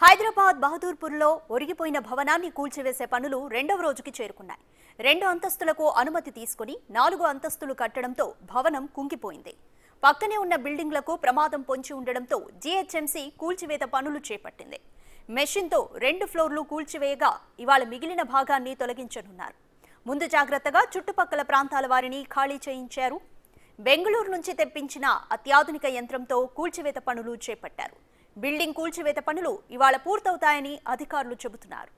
హైదరాబాద్ బహదూర్పూర్లో ఒరిగిపోయిన భవనాన్ని కూల్చివేసే పనులు రెండవ రోజుకి చేరుకున్నాయి రెండు అంతస్తులకు అనుమతి తీసుకుని నాలుగు అంతస్తులు కట్టడంతో భవనం కుంగిపోయింది పక్కనే ఉన్న బిల్డింగ్లకు ప్రమాదం పొంచి ఉండడంతో జీహెచ్ఎంసీ కూల్చివేత పనులు చేపట్టింది మెషిన్తో రెండు ఫ్లోర్లు కూల్చివేయగా ఇవాళ మిగిలిన భాగాన్ని తొలగించనున్నారు ముందు జాగ్రత్తగా చుట్టుపక్కల ప్రాంతాల వారిని ఖాళీ చేయించారు బెంగళూరు నుంచి తెప్పించిన అత్యాధునిక యంత్రంతో కూల్చివేత పనులు చేపట్టారు బిల్డింగ్ కూల్చివేత పనులు ఇవాళ పూర్తవుతాయని అధికారులు చెబుతున్నారు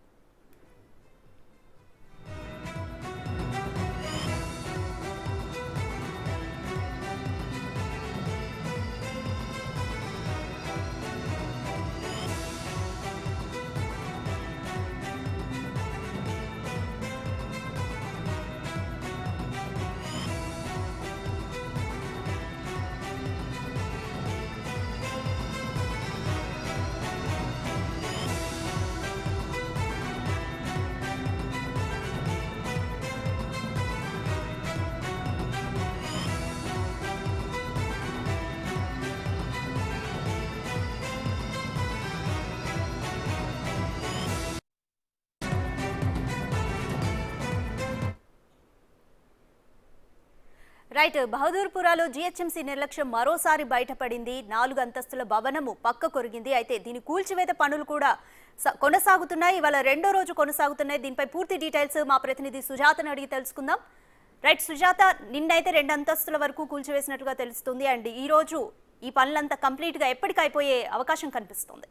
రైట్ బహదూర్పురాలో జీహెచ్ఎంసీ నిర్లక్ష్యం మరోసారి బయటపడింది నాలుగు అంతస్తుల భవనము పక్క కొరిగింది అయితే దీని కూల్చివేత పనులు కూడా స- కొనసాగుతున్నాయి ఇవాళ రెండో రోజు కొనసాగుతున్నాయి దీనిపై పూర్తి డీటెయిల్స్ మా ప్రతినిధి సుజాతను అడిగి తెలుసుకుందాం రైట్ సుజాత నిన్నైతే రెండు అంతస్తుల వరకు కూల్చివేసినట్టుగా తెలుస్తుంది అండ్ ఈ రోజు ఈ పనులంతా కంప్లీట్ గా ఎప్పటికైపోయే అవకాశం కనిపిస్తుంది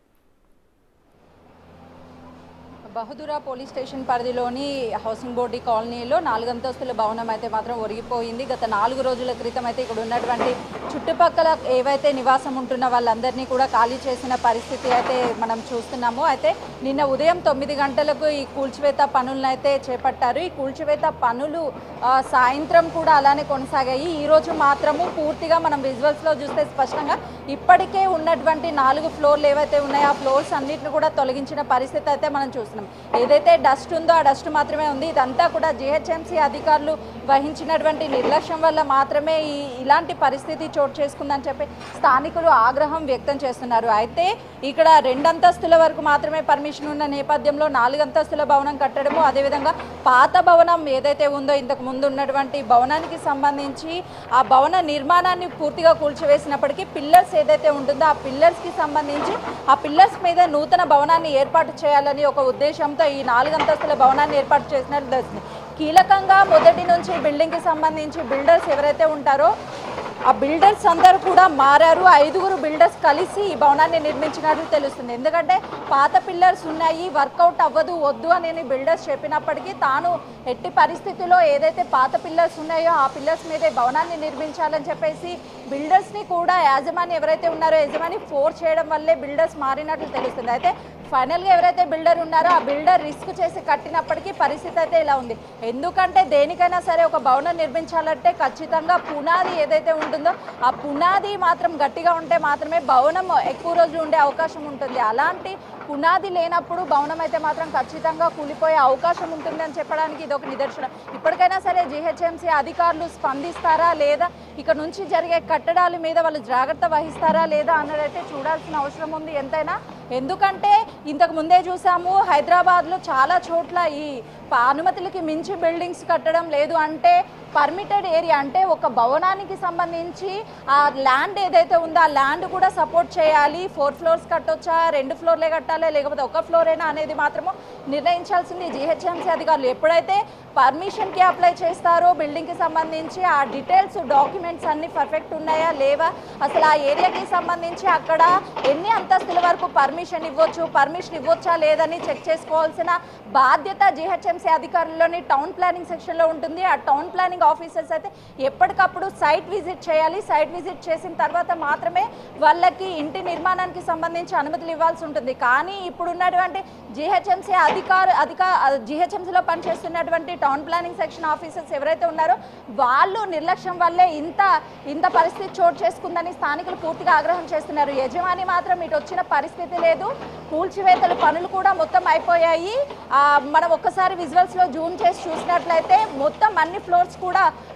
బహదూరా పోలీస్ స్టేషన్ పరిధిలోని హౌసింగ్ బోర్డు కాలనీలో నాలుగు అంతస్తుల భవనం అయితే మాత్రం ఒరిగిపోయింది గత నాలుగు రోజుల క్రితం అయితే ఇక్కడ ఉన్నటువంటి చుట్టుపక్కల ఏవైతే నివాసం ఉంటున్న వాళ్ళందరినీ కూడా ఖాళీ చేసిన పరిస్థితి అయితే మనం చూస్తున్నాము అయితే నిన్న ఉదయం తొమ్మిది గంటలకు ఈ కూల్చివేత పనులను అయితే చేపట్టారు ఈ కూల్చివేత పనులు ఆ, సాయంత్రం కూడా అలానే కొనసాగాయి ఈ రోజు మాత్రము పూర్తిగా మనం విజువల్స్లో చూస్తే స్పష్టంగా ఇప్పటికే ఉన్నటువంటి నాలుగు ఫ్లోర్లు ఏవైతే ఉన్నాయో ఆ ఫ్లోర్స్ అన్నిటిని కూడా తొలగించిన పరిస్థితి అయితే మనం చూస్తున్నాం ఏదైతే డస్ట్ ఉందో ఆ డస్ట్ మాత్రమే ఉంది ఇదంతా కూడా జిహెచ్ఎంసీ అధికారులు వహించినటువంటి నిర్లక్ష్యం వల్ల మాత్రమే ఈ ఇలాంటి పరిస్థితి చోటు చేసుకుందని చెప్పి స్థానికులు ఆగ్రహం వ్యక్తం చేస్తున్నారు అయితే ఇక్కడ రెండు అంతస్తుల వరకు మాత్రమే పర్మిషన్ ఉన్న నేపథ్యంలో నాలుగు అంతస్తుల భవనం కట్టడము అదేవిధంగా పాత భవనం ఏదైతే ఉందో ఇంతకు ముందు ఉన్నటువంటి భవనానికి సంబంధించి ఆ భవన నిర్మాణాన్ని పూర్తిగా కూల్చివేసినప్పటికీ పిల్లర్స్ ఏదైతే ఉంటుందో ఆ పిల్లర్స్కి సంబంధించి ఆ పిల్లర్స్ మీద నూతన భవనాన్ని ఏర్పాటు చేయాలని ఒక ఉద్దేశంతో ఈ నాలుగు అంతస్తుల భవనాన్ని ఏర్పాటు చేసినట్లు తెలుస్తుంది కీలకంగా మొదటి నుంచి బిల్డింగ్కి సంబంధించి బిల్డర్స్ ఎవరైతే ఉంటారో ఆ బిల్డర్స్ అందరూ కూడా మారారు ఐదుగురు బిల్డర్స్ కలిసి ఈ భవనాన్ని నిర్మించినట్లు తెలుస్తుంది ఎందుకంటే పాత పిల్లర్స్ ఉన్నాయి వర్కౌట్ అవ్వదు వద్దు అని బిల్డర్స్ చెప్పినప్పటికీ తాను ఎట్టి పరిస్థితుల్లో ఏదైతే పాత పిల్లర్స్ ఉన్నాయో ఆ పిల్లర్స్ మీదే భవనాన్ని నిర్మించాలని చెప్పేసి బిల్డర్స్ని కూడా యాజమాని ఎవరైతే ఉన్నారో యజమాని ఫోర్స్ చేయడం వల్లే బిల్డర్స్ మారినట్లు తెలుస్తుంది అయితే ఫైనల్గా ఎవరైతే బిల్డర్ ఉన్నారో ఆ బిల్డర్ రిస్క్ చేసి కట్టినప్పటికీ పరిస్థితి అయితే ఇలా ఉంది ఎందుకంటే దేనికైనా సరే ఒక భవనం నిర్మించాలంటే ఖచ్చితంగా పునాది ఏదైతే ఉంటుందో ఆ పునాది మాత్రం గట్టిగా ఉంటే మాత్రమే భవనం ఎక్కువ రోజులు ఉండే అవకాశం ఉంటుంది అలాంటి పునాది లేనప్పుడు భవనం అయితే మాత్రం ఖచ్చితంగా కూలిపోయే అవకాశం ఉంటుంది అని చెప్పడానికి ఇది ఒక నిదర్శనం ఇప్పటికైనా సరే జిహెచ్ఎంసీ అధికారులు స్పందిస్తారా లేదా ఇక నుంచి జరిగే కట్టడాల మీద వాళ్ళు జాగ్రత్త వహిస్తారా లేదా అన్నదైతే చూడాల్సిన అవసరం ఉంది ఎంతైనా ఎందుకంటే ఇంతకు ముందే చూసాము హైదరాబాద్లో చాలా చోట్ల ఈ ప- అనుమతులకి మించి బిల్డింగ్స్ కట్టడం లేదు అంటే పర్మిటెడ్ ఏరియా అంటే ఒక భవనానికి సంబంధించి ఆ ల్యాండ్ ఏదైతే ఉందో ఆ ల్యాండ్ కూడా సపోర్ట్ చేయాలి ఫోర్ ఫ్లోర్స్ కట్టొచ్చా రెండు ఫ్లోర్లే కట్టాలా లేకపోతే ఒక ఫ్లోరేనా అనేది మాత్రము నిర్ణయించాల్సింది జిహెచ్ఎంసీ అధికారులు ఎప్పుడైతే పర్మిషన్కి అప్లై చేస్తారో బిల్డింగ్కి సంబంధించి ఆ డీటెయిల్స్ డాక్యుమెంట్స్ అన్ని పర్ఫెక్ట్ ఉన్నాయా లేవా అసలు ఆ ఏరియాకి సంబంధించి అక్కడ ఎన్ని అంతస్తుల వరకు పర్మిషన్ ఇవ్వచ్చు పర్మిషన్ ఇవ్వచ్చా లేదని చెక్ చేసుకోవాల్సిన బాధ్యత జిహెచ్ఎంసీ అధికారుల్లోని టౌన్ ప్లానింగ్ సెక్షన్లో ఉంటుంది ఆ టౌన్ ప్లానింగ్ ఆఫీసర్స్ అయితే ఎప్పటికప్పుడు సైట్ విజిట్ చేయాలి సైట్ విజిట్ చేసిన తర్వాత మాత్రమే వాళ్ళకి ఇంటి నిర్మాణానికి సంబంధించి అనుమతులు ఇవ్వాల్సి ఉంటుంది కానీ ఇప్పుడు ఉన్నటువంటి జిహెచ్ఎంసీ అధికార అధిక జిహెచ్ఎంసీలో పనిచేస్తున్నటువంటి టౌన్ ప్లానింగ్ సెక్షన్ ఆఫీసర్స్ ఎవరైతే ఉన్నారో వాళ్ళు నిర్లక్ష్యం వల్లే ఇంత ఇంత పరిస్థితి చోటు చేసుకుందని స్థానికులు పూర్తిగా ఆగ్రహం చేస్తున్నారు యజమాని మాత్రం ఇటు వచ్చిన పరిస్థితి లేదు కూల్చివేతల పనులు కూడా మొత్తం అయిపోయాయి ఆ, మనం ఒక్కసారి విజువల్స్లో జూమ్ చేసి చూసినట్లయితే మొత్తం అన్ని ఫ్లోర్స్ కూడా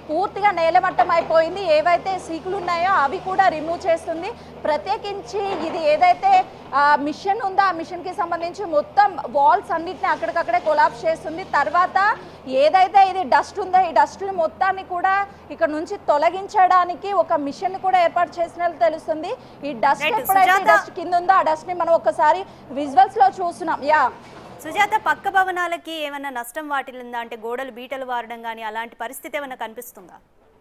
పూర్తిగా నేలమట్టం అయిపోయింది ఏవైతే సీకులు ఉన్నాయో అవి కూడా రిమూవ్ చేస్తుంది ప్రత్యేకించి ఇది ఏదైతే ఆ, మిషన్ ఉందో ఆ మిషన్కి సంబంధించి మొత్తం వాల్స్ అన్నిటిని అక్కడికక్కడే కొలాప్స్ చేస్తుంది తర్వాత ఏదైతే ఇది డస్ట్ ఉందో ఈ డస్ట్ని మొత్తాన్ని కూడా ఇక్కడ నుంచి తొలగించడానికి ఒక మిషన్ కూడా ఏర్పాటు చేసినట్లు తెలుస్తుంది ఈ డస్ట్ Right, ఎప్పుడైతే సుజాత. డస్ట్ కింద ఉందో ఆ డస్ట్ ని మనం ఒకసారి విజువల్స్ లో చూస్తున్నాం యా సుజాత పక్క భవనాలకి ఏమైనా నష్టం వాటిల్లిందా అంటే గోడలు బీటలు వారడం కానీ అలాంటి పరిస్థితి ఏమైనా కనిపిస్తుందా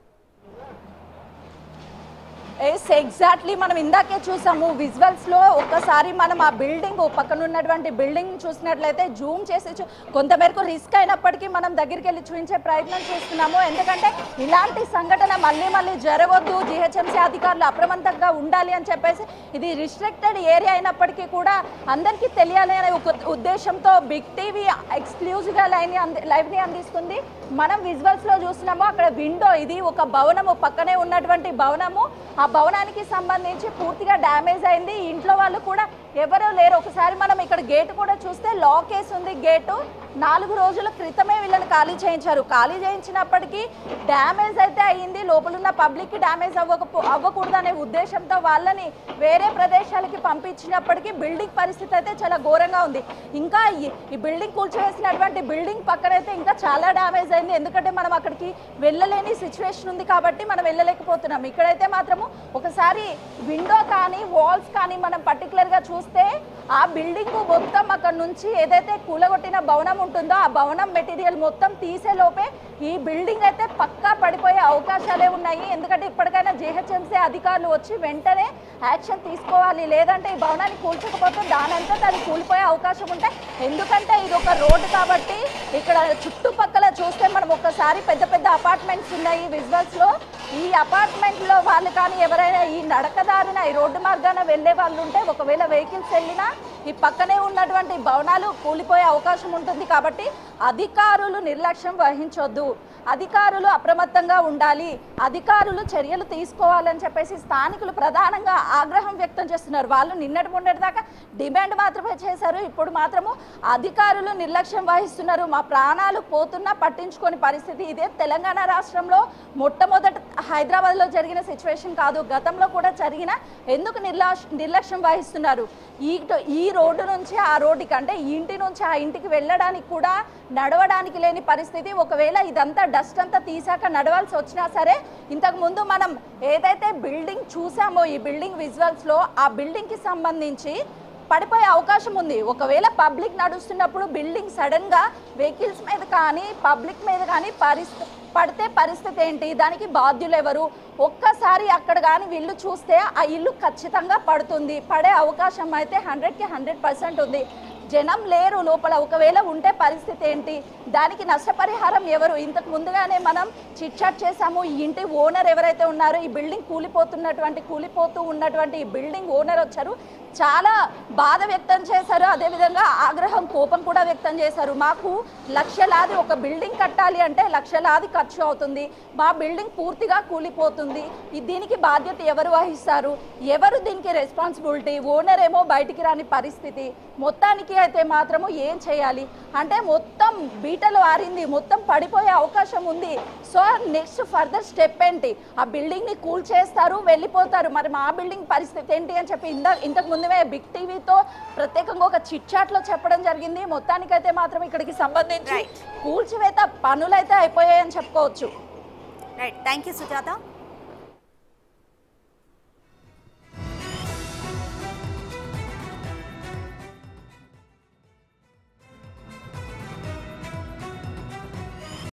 ఎస్ ఎగ్జాక్ట్లీ మనం ఇందాకే చూసాము విజువల్స్ లో ఒక్కసారి మనం ఆ బిల్డింగ్ పక్కన ఉన్నటువంటి బిల్డింగ్ చూసినట్లయితే జూమ్ చేసి చూ- కొంతమేరకు రిస్క్ అయినప్పటికీ మనం దగ్గరికి వెళ్ళి చూపించే ప్రయత్నం చేస్తున్నాము ఎందుకంటే ఇలాంటి సంఘటన మళ్ళీ మళ్ళీ జరగొద్దు జిహెచ్ఎంసీ అధికారులు అప్రమత్తంగా ఉండాలి అని చెప్పేసి ఇది రిస్ట్రిక్టెడ్ ఏరియా అయినప్పటికీ కూడా అందరికీ తెలియాలి అనే ఒక ఉద్దేశంతో బిగ్ టీవీ ఎక్స్క్లూజివ్గా లైవ్ అంది లైవ్ని అందిస్తుంది మనం విజువల్స్ లో చూస్తున్నాము అక్కడ విండో ఇది ఒక భవనము పక్కనే ఉన్నటువంటి భవనము ఆ భవనానికి సంబంధించి పూర్తిగా డ్యామేజ్ అయింది ఇంట్లో వాళ్ళు కూడా ఎవరూ లేరు ఒకసారి మనం ఇక్కడ గేట్ కూడా చూస్తే లాక్ వేసి ఉంది గేటు నాలుగు రోజుల క్రితమే వీళ్ళని ఖాళీ చేయించారు ఖాళీ చేయించినప్పటికీ డ్యామేజ్ అయితే అయ్యింది లోపల ఉన్న పబ్లిక్కి డ్యామేజ్ అవ్వక అవ్వకూడదు అనే ఉద్దేశంతో వాళ్ళని వేరే ప్రదేశాలకి పంపించినప్పటికీ బిల్డింగ్ పరిస్థితి అయితే చాలా ఘోరంగా ఉంది ఇంకా ఈ- ఈ బిల్డింగ్ కూల్చివేసినటువంటి బిల్డింగ్ పక్కనైతే ఇంకా చాలా డ్యామేజ్ అయింది ఎందుకంటే మనం అక్కడికి వెళ్ళలేని సిచ్యువేషన్ ఉంది కాబట్టి మనం వెళ్ళలేకపోతున్నాం ఇక్కడైతే మాత్రము ఒకసారి విండో కానీ వాల్స్ కానీ మనం పర్టికులర్గా చూస్తే ఆ బిల్డింగ్ మొత్తం అక్కడ నుంచి ఏదైతే కూలగొట్టిన భవనం ఉంటుందో ఆ భవనం మెటీరియల్ మొత్తం తీసే లోపే ఈ బిల్డింగ్ అయితే పక్కా పడిపోయే అవకాశాలే ఉన్నాయి ఎందుకంటే ఇప్పటికైనా జిహెచ్ఎంసీ అధికారులు వచ్చి వెంటనే యాక్షన్ తీసుకోవాలి లేదంటే ఈ భవనాన్ని కూల్చకపోతే దానంతా అది కూలిపోయే అవకాశం ఉంటాయి ఎందుకంటే ఇది ఒక రోడ్డు కాబట్టి ఇక్కడ చుట్టుపక్కల చూస్తే మనం ఒకసారి పెద్ద పెద్ద అపార్ట్మెంట్స్ ఉన్నాయి విజువల్స్ లో ఈ అపార్ట్మెంట్ లో వాళ్ళు కానీ ఎవరైనా ఈ నడకదారిన ఈ రోడ్డు మార్గాన వెళ్ళే వాళ్ళు ఉంటే ఒకవేళ వెహికల్స్ వెళ్ళినా ఈ పక్కనే ఉన్నటువంటి భవనాలు కూలిపోయే అవకాశం ఉంటుంది కాబట్టి అధికారులు నిర్లక్ష్యం వహించొద్దు అధికారులు అప్రమత్తంగా ఉండాలి అధికారులు చర్యలు తీసుకోవాలని చెప్పేసి స్థానికులు ప్రధానంగా ఆగ్రహం వ్యక్తం చేస్తున్నారు వాళ్ళు నిన్నటి మొన్నటి దాకా డిమాండ్ మాత్రమే చేశారు ఇప్పుడు మాత్రము అధికారులు నిర్లక్ష్యం వహిస్తున్నారు మా ప్రాణాలు పోతున్నా పట్టించుకొని పరిస్థితి ఇదే తెలంగాణ రాష్ట్రంలో మొట్టమొదట హైదరాబాద్లో జరిగిన సిచ్యువేషన్ కాదు గతంలో కూడా జరిగిన ఎందుకు నిర్లక్ష నిర్లక్ష్యం వహిస్తున్నారు ఈ ఈ రోడ్డు నుంచి ఆ రోడ్డుకి అంటే ఈ ఇంటి నుంచి ఆ ఇంటికి వెళ్ళడానికి కూడా నడవడానికి లేని పరిస్థితి ఒకవేళ ఇదంతా డస్ట్ అంతా తీసాక నడవాల్సి వచ్చినా సరే ఇంతకు ముందు మనం ఏదైతే బిల్డింగ్ చూసామో ఈ బిల్డింగ్ విజువల్స్లో ఆ బిల్డింగ్కి సంబంధించి పడిపోయే అవకాశం ఉంది ఒకవేళ పబ్లిక్ నడుస్తున్నప్పుడు బిల్డింగ్ సడన్గా వెహికల్స్ మీద కానీ పబ్లిక్ మీద కానీ పరిస్థితి పడితే పరిస్థితి ఏంటి దానికి బాధ్యులు ఎవరు ఒక్కసారి అక్కడ కానీ వీళ్ళు చూస్తే ఆ ఇల్లు ఖచ్చితంగా పడుతుంది పడే అవకాశం అయితే హండ్రెడ్కి హండ్రెడ్ పర్సెంట్ ఉంది జనం లేరు లోపల ఒకవేళ ఉంటే పరిస్థితి ఏంటి దానికి నష్టపరిహారం ఎవరు ఇంతకు ముందుగానే మనం చిట్ చాట్ చేసాము ఈ ఇంటి ఓనర్ ఎవరైతే ఉన్నారో ఈ బిల్డింగ్ కూలిపోతున్నటువంటి కూలిపోతూ ఉన్నటువంటి ఈ బిల్డింగ్ ఓనర్ వచ్చారు చాలా బాధ వ్యక్తం చేశారు అదేవిధంగా ఆగ్రహం కోపం కూడా వ్యక్తం చేశారు మాకు లక్షలాది ఒక బిల్డింగ్ కట్టాలి అంటే లక్షలాది ఖర్చు అవుతుంది మా బిల్డింగ్ పూర్తిగా కూలిపోతుంది ఈ- దీనికి బాధ్యత ఎవరు వహిస్తారు ఎవరు దీనికి రెస్పాన్సిబిలిటీ ఓనర్ ఏమో బయటికి రాని పరిస్థితి మొత్తానికి అయితే మాత్రము ఏం చేయాలి అంటే మొత్తం బీటలు ఆరింది మొత్తం పడిపోయే అవకాశం ఉంది సో నెక్స్ట్ ఫర్దర్ స్టెప్ ఏంటి ఆ బిల్డింగ్ ని కూల్ చేస్తారు వెళ్ళిపోతారు మరి మా బిల్డింగ్ పరిస్థితి ఏంటి అని చెప్పి ఇందా ఇంతకు ముందుమే బిగ్ టీవీతో ప్రత్యేకంగా ఒక చిట్ చాట్ లో చెప్పడం జరిగింది మొత్తానికైతే మాత్రం ఇక్కడికి సంబంధించి Right. కూల్చివేత పనులైతే అయిపోయాయని చెప్పుకోవచ్చు రైట్ థ్యాంక్ యూ సుజాత